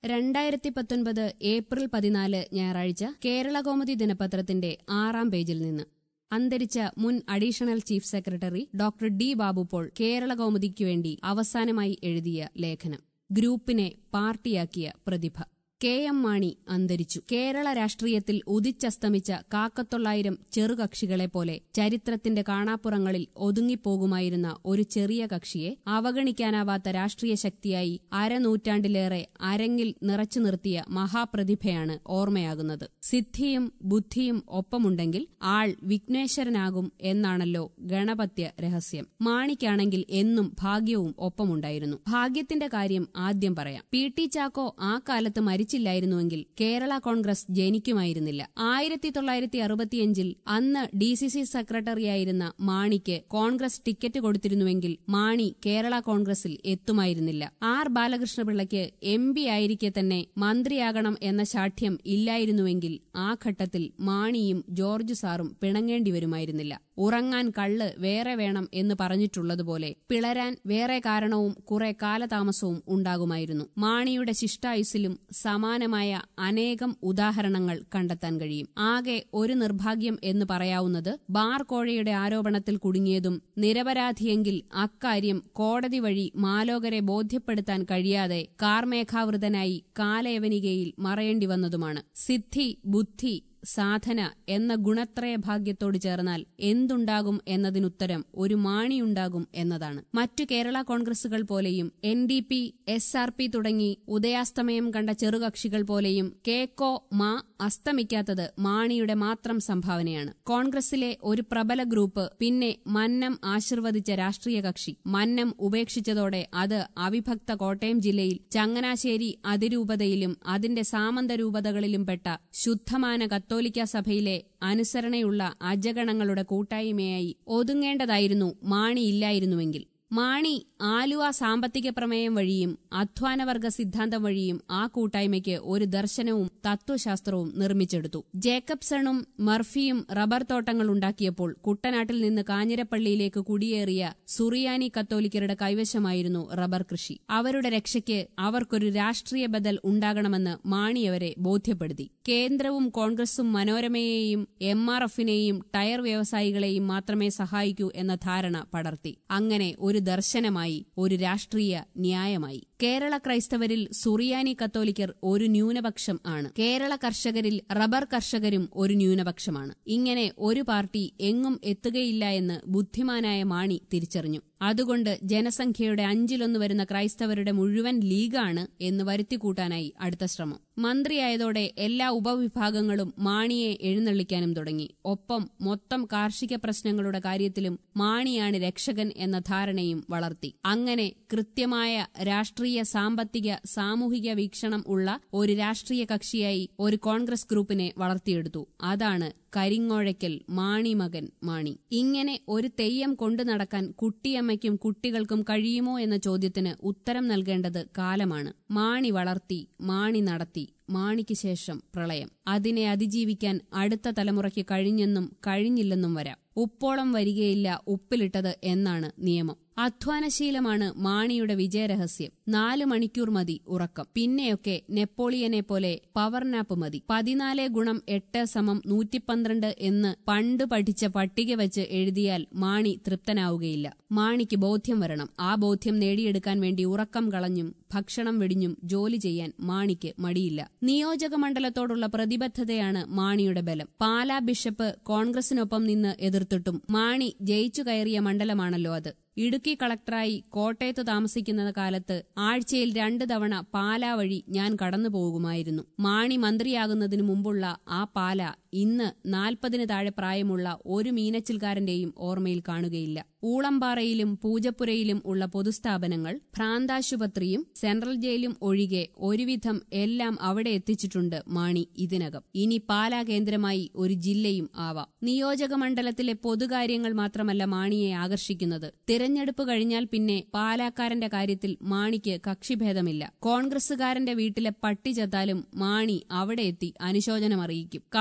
രണ്ടായിരത്തി പത്തൊൻപത് ഏപ്രിൽ പതിനാല് ഞായറാഴ്ച കേരളകൗമുദി ദിനപത്രത്തിന്റെ ആറാം പേജിൽ നിന്ന് അന്തരിച്ച മുൻ additional chief secretary doctor D Babu Paul കേരളകൗമുദിക്കു വേണ്ടി അവസാനമായി എഴുതിയ ലേഖനം ഗ്രൂപ്പിനെ പാർട്ടിയാക്കിയ പ്രതിഭ കെ എം മാണി അന്തരിച്ചു കേരള രാഷ്ട്രീയത്തിൽ ഉദിച്ചസ്തമിച്ച കാക്കത്തൊള്ളായിരം ചെറുകക്ഷികളെ പോലെ ചരിത്രത്തിന്റെ കാണാപ്പുറങ്ങളിൽ ഒതുങ്ങിപ്പോകുമായിരുന്ന ഒരു ചെറിയ കക്ഷിയെ അവഗണിക്കാനാവാത്ത രാഷ്ട്രീയ ശക്തിയായി അരനൂറ്റാണ്ടിലേറെ അരങ്ങിൽ നിറച്ചു നിർത്തിയ മഹാപ്രതിഭയാണ് ഓർമ്മയാകുന്നത് സിദ്ധിയും ബുദ്ധിയും ഒപ്പമുണ്ടെങ്കിൽ ആൾ വിഘ്നേശ്വരനാകും എന്നാണല്ലോ ഗണപത്യ രഹസ്യം മാണിക്കാണെങ്കിൽ എന്നും ഭാഗ്യവും ഒപ്പമുണ്ടായിരുന്നു ഭാഗ്യത്തിന്റെ കാര്യം ആദ്യം പറയാം പി ടി ചാക്കോ ആ കാലത്ത് മരിച്ചില്ലായിരുന്നുവെങ്കിൽ കേരള കോൺഗ്രസ് ജനിക്കുമായിരുന്നില്ല ആയിരത്തി തൊള്ളായിരത്തി അറുപത്തിയഞ്ചിൽ അന്ന് ഡി സി സി സെക്രട്ടറിയായിരുന്ന മാണിക്ക് കോൺഗ്രസ് ടിക്കറ്റ് കൊടുത്തിരുന്നുവെങ്കിൽ മാണി കേരള കോൺഗ്രസിൽ എത്തുമായിരുന്നില്ല ആർ ബാലകൃഷ്ണപിള്ളയ്ക്ക് എം പി ആയിരിക്കെ തന്നെ മന്ത്രിയാകണം എന്ന ശാഠ്യം ഇല്ലായിരുന്നുവെങ്കിൽ ആ ഘട്ടത്തിൽ മാണിയും ജോർജ് സാറും പിണങ്ങേണ്ടി വരുമായിരുന്നില്ല ഉറങ്ങാൻ കള്ള് വേറെ വേണം എന്ന് പറഞ്ഞിട്ടുള്ളതുപോലെ പിളരാൻ വേറെ കാരണവും കുറെ കാലതാമസവും ഉണ്ടാകുമായിരുന്നു മാണിയുടെ ശിഷ്ടായുസിലും സമാനമായ അനേകം ഉദാഹരണങ്ങൾ കണ്ടെത്താൻ കഴിയും ആകെ ഒരു നിർഭാഗ്യം എന്ന് പറയാവുന്നത് ബാർ കോഴയുടെ ആരോപണത്തിൽ കുടുങ്ങിയതും നിരപരാധിയെങ്കിൽ അക്കാര്യം കോടതി വഴി മാലോകരെ ബോധ്യപ്പെടുത്താൻ കഴിയാതെ കാർമേഘാവൃതനായി കാലയവനികയിൽ മറയേണ്ടി വന്നതുമാണ് സിദ്ധി ബുദ്ധി സാധന എന്ന ഗുണത്രയ ഭാഗ്യത്തോട് ചേർന്നാൽ എന്തുണ്ടാകും എന്നതിനുത്തരം ഒരു മാണിയുണ്ടാകും എന്നതാണ് മറ്റു കേരള കോൺഗ്രസുകൾ പോലെയും N D P S R P തുടങ്ങി ഉദയാസ്തമയം കണ്ട ചെറുകക്ഷികൾ പോലെയും കേക്കോ മാ അസ്തമിക്കാത്തത് മാണിയുടെ മാത്രം സംഭാവനയാണ് കോൺഗ്രസിലെ ഒരു പ്രബല ഗ്രൂപ്പ് പിന്നെ മന്നം ആശീർവദിച്ച രാഷ്ട്രീയ കക്ഷി മന്നം ഉപേക്ഷിച്ചതോടെ അത് അവിഭക്ത കോട്ടയം ജില്ലയിൽ ചങ്ങനാശ്ശേരി അതിരൂപതയിലും അതിന്റെ സാമന്ത രൂപതകളിലും പെട്ട ശുദ്ധമാന കത്തോലിക്ക സഭയിലെ അനുസരണയുള്ള അജഗണങ്ങളുടെ കൂട്ടായ്മയായി ഒതുങ്ങേണ്ടതായിരുന്നു മാണിയില്ലായിരുന്നുവെങ്കിൽ മാണി ആലുവ സാമ്പത്തിക പ്രമേയം വഴിയും അധ്വാനവർഗ സിദ്ധാന്തം വഴിയും ആ കൂട്ടായ്മയ്ക്ക് ഒരു ദർശനവും തത്വശാസ്ത്രവും നിർമ്മിച്ചെടുത്തു ജേക്കബ്സണും മർഫിയും റബ്ബർ തോട്ടങ്ങൾ ഉണ്ടാക്കിയപ്പോൾ കുട്ടനാട്ടിൽ നിന്ന് കാഞ്ഞിരപ്പള്ളിയിലേക്ക് കുടിയേറിയ സുറിയാനി കത്തോലിക്കരുടെ കൈവശമായിരുന്നു റബ്ബർ കൃഷി അവരുടെ രക്ഷയ്ക്ക് അവർക്കൊരു രാഷ്ട്രീയ ബദൽ ഉണ്ടാകണമെന്ന് മാണി അവരെ ബോധ്യപ്പെടുത്തി കേന്ദ്രവും കോൺഗ്രസും മനോരമയെയും എം ആർ എഫിനെയും ടയർ വ്യവസായികളെയും മാത്രമേ സഹായിക്കൂ എന്ന ധാരണ പടർത്തി അങ്ങനെ ഒരു ദർശനമായി ഒരു രാഷ്ട്രീയ ന്യായമായി കേരള ക്രൈസ്തവരിൽ സുറിയാനി കത്തോലിക്കർ ഒരു ന്യൂനപക്ഷം ആണ് കേരള കർഷകരിൽ റബ്ബർ കർഷകരും ഒരു ന്യൂനപക്ഷമാണ് ഇങ്ങനെ ഒരു പാർട്ടി എങ്ങും എത്തുകയില്ല എന്ന് ബുദ്ധിമാനായ മാണി തിരിച്ചറിഞ്ഞു അതുകൊണ്ട് ജനസംഖ്യയുടെ അഞ്ചിലൊന്ന് വരുന്ന ക്രൈസ്തവരുടെ മുഴുവൻ ലീഗാണ് എന്ന് വരുത്തിക്കൂട്ടാനായി അടുത്ത ശ്രമം മന്ത്രിയായതോടെ എല്ലാ ഉപവിഭാഗങ്ങളും മാണിയെ എഴുന്നള്ളിക്കാനും തുടങ്ങി ഒപ്പം മൊത്തം കാർഷിക പ്രശ്നങ്ങളുടെ കാര്യത്തിലും മാണിയാണ് രക്ഷകൻ എന്ന ധാരണയും വളർത്തി അങ്ങനെ കൃത്യമായ രാഷ്ട്രീയ സാമ്പത്തിക സാമൂഹിക വീക്ഷണം ഉള്ള ഒരു രാഷ്ട്രീയ കക്ഷിയായി ഒരു കോൺഗ്രസ് ഗ്രൂപ്പിനെ വളർത്തിയെടുത്തു അതാണ് കരിങ്ങോഴയ്ക്കൽ മാണി മകൻ മാണി ഇങ്ങനെ ഒരു തെയ്യം കൊണ്ടു നടക്കാൻ കുട്ടിയമ്മയ്ക്കും കുട്ടികൾക്കും കഴിയുമോ എന്ന ചോദ്യത്തിന് ഉത്തരം നൽകേണ്ടത് കാലമാണ് മാണി വളർത്തി മാണി നടത്തി മാണിക്ക് ശേഷം പ്രളയം അതിനെ അതിജീവിക്കാൻ അടുത്ത തലമുറയ്ക്ക് കഴിഞ്ഞെന്നും കഴിഞ്ഞില്ലെന്നും വരാം ഉപ്പോളം വരികയില്ല ഉപ്പിലിട്ടത് എന്നാണ് നിയമം അധ്വാനശീലമാണ് മാണിയുടെ വിജയരഹസ്യം നാലു മണിക്കൂർ മതി ഉറക്കം പിന്നെയൊക്കെ നെപ്പോളിയനെ പോലെ പവർ നാപ്പ് മതി പതിനാല് ഗുണം എട്ട് സമം നൂറ്റിപ്പന്ത്രണ്ട് എന്ന് പണ്ട് പഠിച്ച പട്ടിക വെച്ച് എഴുതിയാൽ മാണി തൃപ്തനാവുകയില്ല മാണിക്ക് ബോധ്യം വരണം ആ ബോധ്യം നേടിയെടുക്കാൻ വേണ്ടി ഉറക്കം കളഞ്ഞും ഭക്ഷണം വെടിഞ്ഞും ജോലി ചെയ്യാൻ മാണിക്ക് മടിയില്ല നിയോജക മണ്ഡലത്തോടുള്ള പ്രതിബദ്ധതയാണ് മാണിയുടെ ബലം പാലാ ബിഷപ്പ് കോൺഗ്രസിനൊപ്പം നിന്ന് എതിർത്തിട്ടും മാണി ജയിച്ചു കയറിയ മണ്ഡലമാണല്ലോ അത് ഇടുക്കി കളക്ടറായി കോട്ടയത്ത് താമസിക്കുന്ന കാലത്ത് ആഴ്ചയിൽ രണ്ടു തവണ പാലാ വഴി ഞാൻ കടന്നു പോകുമായിരുന്നു മാണി മന്ത്രിയാകുന്നതിനു മുമ്പുള്ള ആ പാല ഇന്ന് നാൽപ്പതിന് താഴെ പ്രായമുള്ള ഒരു മീനച്ചിൽക്കാരന്റെയും ഓർമ്മയിൽ കാണുകയില്ല ഊളംപാറയിലും പൂജപ്പുരയിലും ഉള്ള പൊതുസ്ഥാപനങ്ങൾ ഭ്രാന്താശുപത്രിയും സെൻട്രൽ ജയിലും ഒഴികെ ഒരുവിധം എല്ലാം അവിടെ എത്തിച്ചിട്ടുണ്ട് മാണി ഇതിനകം ഇനി പാലാ കേന്ദ്രമായി ഒരു ജില്ലയും ആവാം നിയോജക മണ്ഡലത്തിലെ പൊതുകാര്യങ്ങൾ മാത്രമല്ല മാണിയെ ആകർഷിക്കുന്നത് തിരഞ്ഞെടുപ്പ് കഴിഞ്ഞാൽ പിന്നെ പാലാക്കാരന്റെ കാര്യത്തിൽ മാണിക്ക് കക്ഷിഭേദമില്ല കോൺഗ്രസുകാരന്റെ വീട്ടിലെ പട്ടി ചത്താലും മാണി അവിടെ എത്തി അനുശോചനം അറിയിക്കും കമ്മ്യൂണിസ്റ്റ്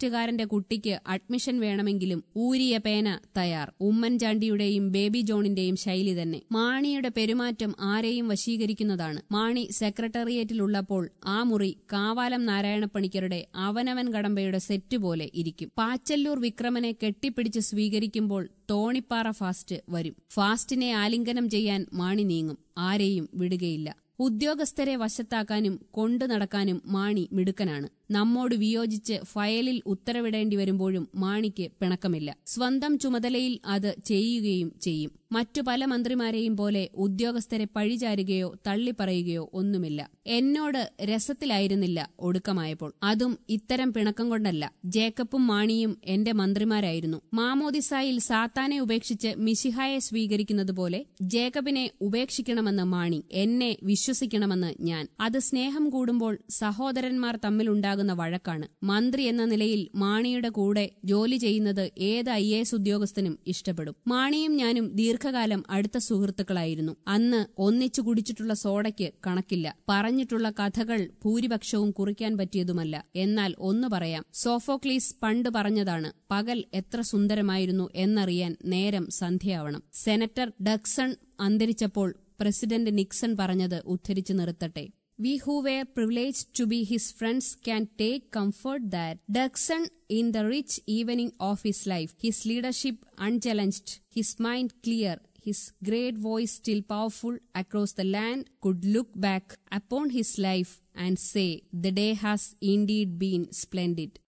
ലിസ്റ്റുകാരന്റെ കുട്ടിക്ക് അഡ്മിഷൻ വേണമെങ്കിലും ഊരിയ പേന തയ്യാർ ഉമ്മൻചാണ്ടിയുടെയും ബേബി ജോണിന്റെയും ശൈലി തന്നെ മാണിയുടെ പെരുമാറ്റം ആരെയും വശീകരിക്കുന്നതാണ് മാണി സെക്രട്ടേറിയറ്റിലുള്ളപ്പോൾ ആ മുറി കാവാലം നാരായണപ്പണിക്കരുടെ അവനവൻ കടമ്പയുടെ സെറ്റ് പോലെ ഇരിക്കും പാച്ചല്ലൂർ വിക്രമനെ കെട്ടിപ്പിടിച്ച് സ്വീകരിക്കുമ്പോൾ തോണിപ്പാറ ഫാസ്റ്റ് വരും ഫാസ്റ്റിനെ ആലിംഗനം ചെയ്യാൻ മാണി നീങ്ങും ആരെയും വിടുകയില്ല ഉദ്യോഗസ്ഥരെ വശത്താക്കാനും കൊണ്ടു നടക്കാനും മാണി മിടുക്കനാണ് നമ്മോട് വിയോജിച്ച് ഫയലിൽ ഉത്തരവിടേണ്ടി വരുമ്പോഴും മാണിക്ക് പിണക്കമില്ല സ്വന്തം ചുമതലയിൽ അത് ചെയ്യുകയും ചെയ്യും മറ്റു പല മന്ത്രിമാരെയും പോലെ ഉദ്യോഗസ്ഥരെ പഴിചാരുകയോ തള്ളിപ്പറയുകയോ ഒന്നുമില്ല എന്നോട് രസത്തിലായിരുന്നില്ല ഒടുക്കമായപ്പോൾ അതും ഇത്തരം പിണക്കം കൊണ്ടല്ല ജേക്കബും മാണിയും എന്റെ മന്ത്രിമാരായിരുന്നു മാമോദിസായിൽ സാത്താനെ ഉപേക്ഷിച്ച് മിശിഹായെ സ്വീകരിക്കുന്നത് പോലെ ജേക്കബിനെ ഉപേക്ഷിക്കണമെന്ന് മാണി എന്നെ വിശ്വസിക്കണമെന്ന് ഞാൻ അത് സ്നേഹം കൂടുമ്പോൾ സഹോദരന്മാർ തമ്മിലുണ്ടാകുന്ന വഴക്കാണ് മന്ത്രി എന്ന നിലയിൽ മാണിയുടെ കൂടെ ജോലി ചെയ്യുന്നത് ഏത് ഐ ഉദ്യോഗസ്ഥനും ഇഷ്ടപ്പെടും മാണിയും ഞാനും ദീർഘകാലം അടുത്ത സുഹൃത്തുക്കളായിരുന്നു അന്ന് ഒന്നിച്ചു കുടിച്ചിട്ടുള്ള സോഡയ്ക്ക് കണക്കില്ല പറഞ്ഞിട്ടുള്ള കഥകൾ ഭൂരിപക്ഷവും കുറിക്കാൻ പറ്റിയതുമല്ല എന്നാൽ ഒന്ന് പറയാം സോഫോക്ലീസ് പണ്ട് പറഞ്ഞതാണ് പകൽ എത്ര സുന്ദരമായിരുന്നു എന്നറിയാൻ നേരം സന്ധ്യയാവണം സെനറ്റർ ഡക്സൺ അന്തരിച്ചപ്പോൾ പ്രസിഡന്റ് നിക്സൺ പറഞ്ഞത് ഉദ്ധരിച്ചു നിർത്തട്ടെ We who were privileged to be his friends can take comfort that Duxon, in the rich evening of his life, his leadership unchallenged, his mind clear, his great voice still powerful across the land, could look back upon his life and say, The day has indeed been splendid.